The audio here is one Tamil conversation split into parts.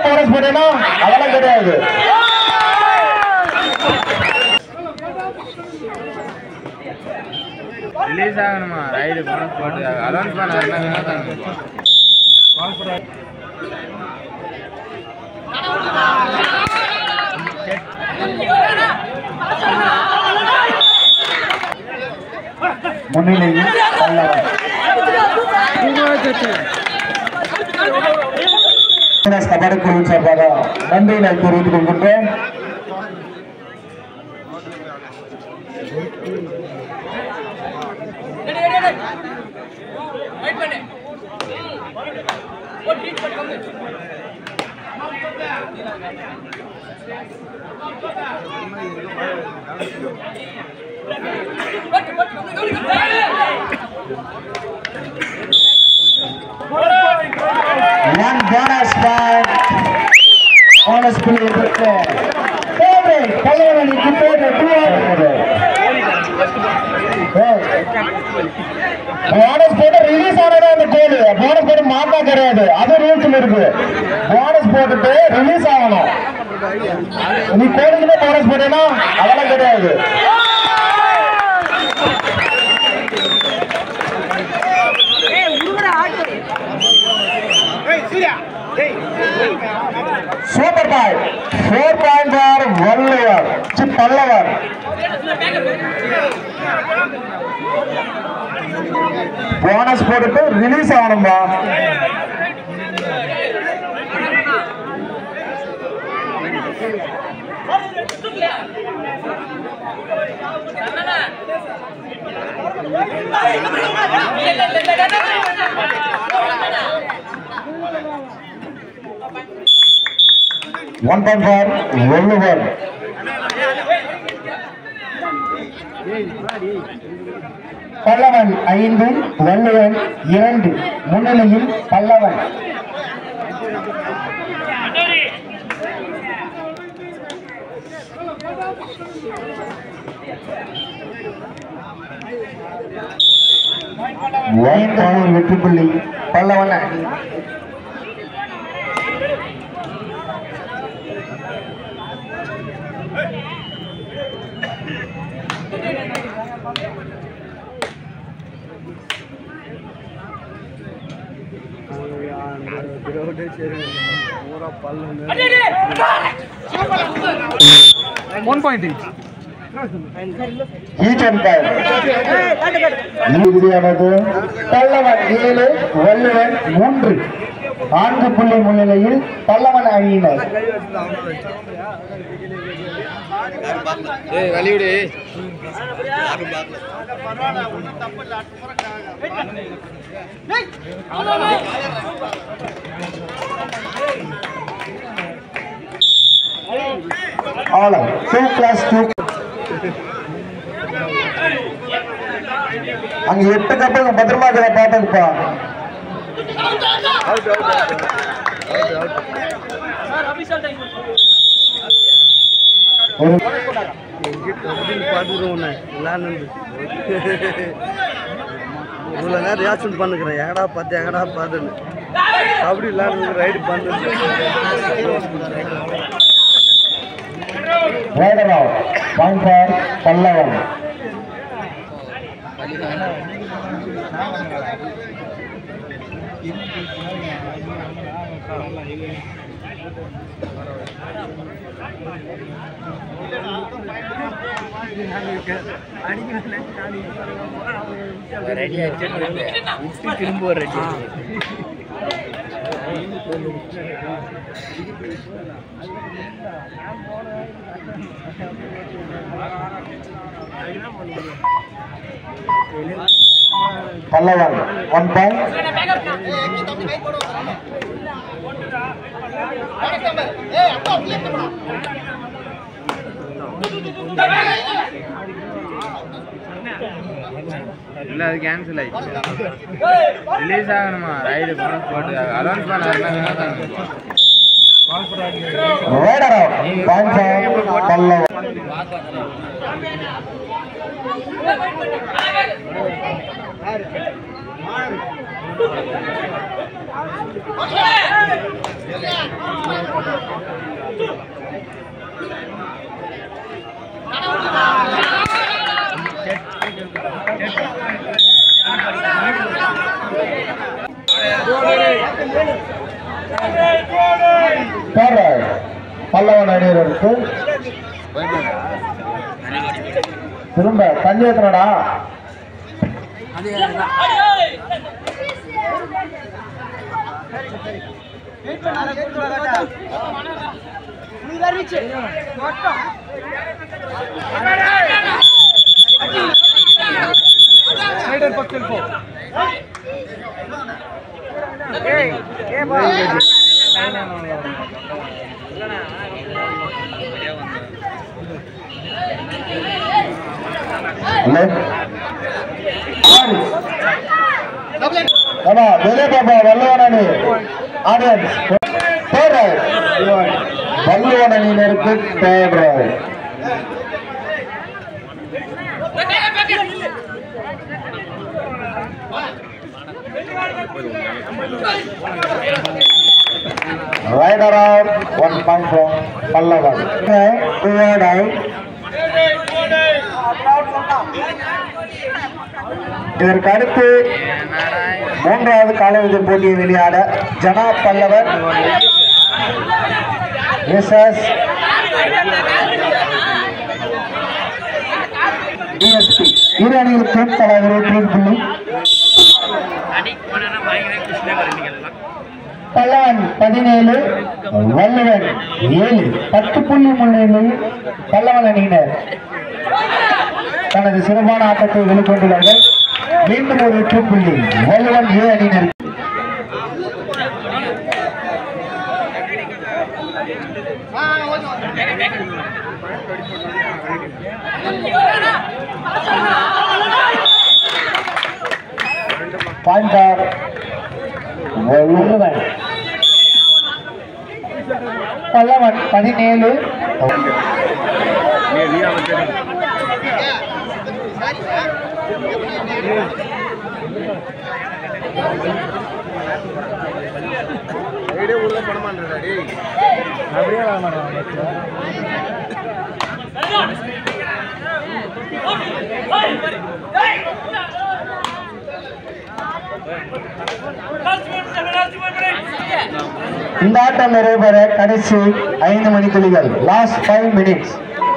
போனஸ் போட்டேன்னா அதெல்லாம் கிடையாது ரிலீஸ் ஆகணுமா ரைடு போனஸ் போட்டு அலௌன்ஸ் பண்ண முன்னிலையில் பல்லவன் கபடி குழுவின் சார்பாக நன்றியினை தெரிவித்துக் கொள்கின்றேன் One bonus point. Bonus புள்ளி பெற்ற தேவை பல்லவனி குப்பேட்ட போனஸ் போட்டு ரிலீஸ் ஆனதா அந்த கோல் போனஸ் போட்டு மாத்தா கிடையாது அது ரூல்ஸ்ல இருக்கு போனஸ் போட்டுட்டு ரிலீஸ் ஆகணும் நீ கோலுக்குமே போனஸ் போட்டேன்னா அதெல்லாம் கிடையாது சூப்பர் பாய் ஃபோர் பாயிண்ட் ஆர் வள்ளுவர் சி பல்லவர் போனஸ் போட்டுட்டு ரிலீஸ் ஆகணும்பா one point for Valluvar Pallavan ஐந்து வள்ளுவன் இரண்டு முன்னிலையில் பல்லவன் ஐந்தாவது வெற்றி புள்ளி பல்லவன் அணி one point each and five இறுதியானது பல்லவன் ஏழு வள்ளுவன் மூன்று நான்கு புள்ளி முன்னிலையில் பல்லவன் அணியினர் ஏய் வலிவிடு ஆலம் டூ கிளாஸ் டூ அங்க எட்டு கப்பல் பத்திரமா இருக்கிற பாத்துக்குப்பா ஒரு பார்த்துக்கிறோம் உன்னை விளாண்டு இவ்வளோ நேரம் ரியாக்ஷன் பண்ணுக்கிறேன் எங்கடா பார்த்து எங்கடா பார்த்துன்னு அப்படி விளாண்டு ரைடு பண்ணு வேடராவ் பாயிண்ட் ஃபார் பல்லவன் ரெடி ஆயிடுச்சு திரும்ப ரெடி பல்லவன் ஒன் பாயிண்ட் இல்ல அது கேன்சல் ஆயிடுச்சு ரிலீஸ் ஆகணுமா ரைடு போனஸ் போட்டு அலௌன்ஸ் பண்ண வேடராவ் point for Pallavan third Pallavan அணியினருக்கு திரும்ப தண்ணி ஏத்தனடா ஹலோ ஆறு ஆமா வெளியே பாப்பா வல்லவன் அணி ஆடியன்ஸ் தேர்ட் ரைட் வல்லவன் அணியினருக்கு தேர்ட் ரைட் ரைடர் ஆர் one point from Pallavan third raid இதற்கு அடுத்து மூன்றாவது காலிறுதி போட்டியை விளையாட ஜனா பல்லவர் எஸ்எஸ் டிஎஸ்பி இரு அணிகளுக்கும் தலைவர் டீம் புள்ளி பல்லான் பதினேழு வல்லவன் ஏழு பத்து புள்ளி முன்னிலையில் பல்லவன் அணியினர் தனது சிறப்பான ஆட்டத்தை வெளிக்கொண்டுள்ளார்கள் மீண்டும் ஒரு வெற்றி புள்ளி வல்லவன் ஏ அணியினர் பாயிண்ட் ஆர் வல்லவன் பல்லவன் பதினேழு இந்த ஆட்டம் நிறைவேற கடைசி ஐந்து மணித்துளிகள் லாஸ்ட் ஃபைவ் மினிட்ஸ்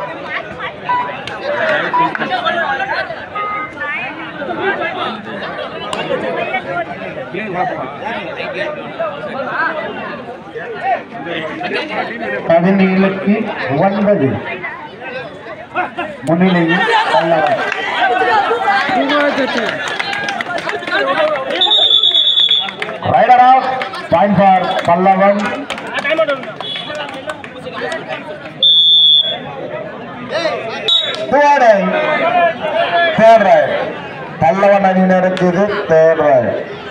பதினேழுக்கு ஒன்பது முன்னிலையில் Pallavan raider off point for Pallavan third third raid Pallavan அணியினருக்கு இது third raid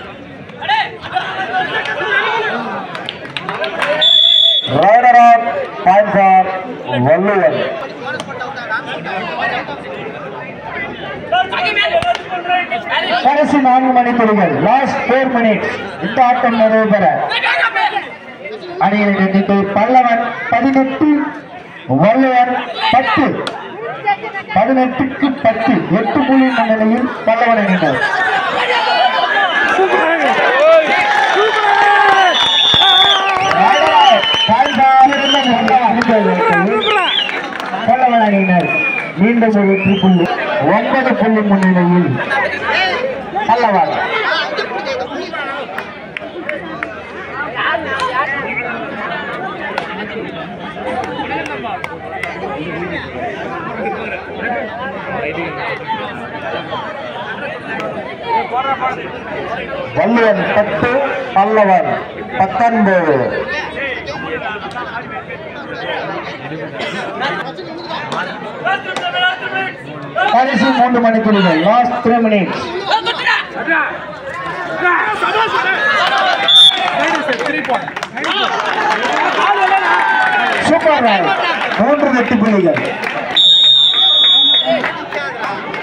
raider off point for Valluvan கடைசி நான்கு மணித்துளிகள் லாஸ்ட் ஃபோர் மினிட்ஸ் இந்த ஆட்டம் நிறைவு பெற அணியின் எண்ணிக்கை பல்லவன் பதினெட்டு வள்ளுவன் பத்து பதினெட்டுக்கு பத்து எட்டு புள்ளி முன்னிலையில் பல்லவன் அணியினர் பல்லவன் அணியினர் மீண்டும் ஒரு வெற்றி புள்ளி ஒன்பது புள்ளி முன்னிலையில் பல்லவன் வள்ளுவன் பத்து பல்லவன் பத்தொன்பது கடைசி மூன்று மணித்துளிகள் last three minutes super raid மூன்று வெற்றி புள்ளிகள்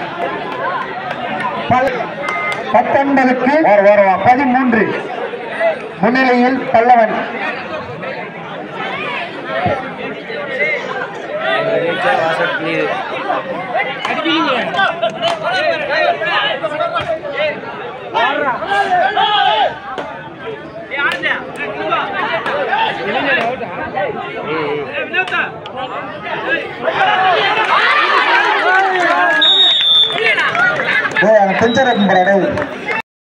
பல்- பத்தொன்பதுக்கு பதிமூன்று முன்னிலையில் பல்லவன் டேய், அவன் டென்ஷன் இருக்கும் போறா டேய்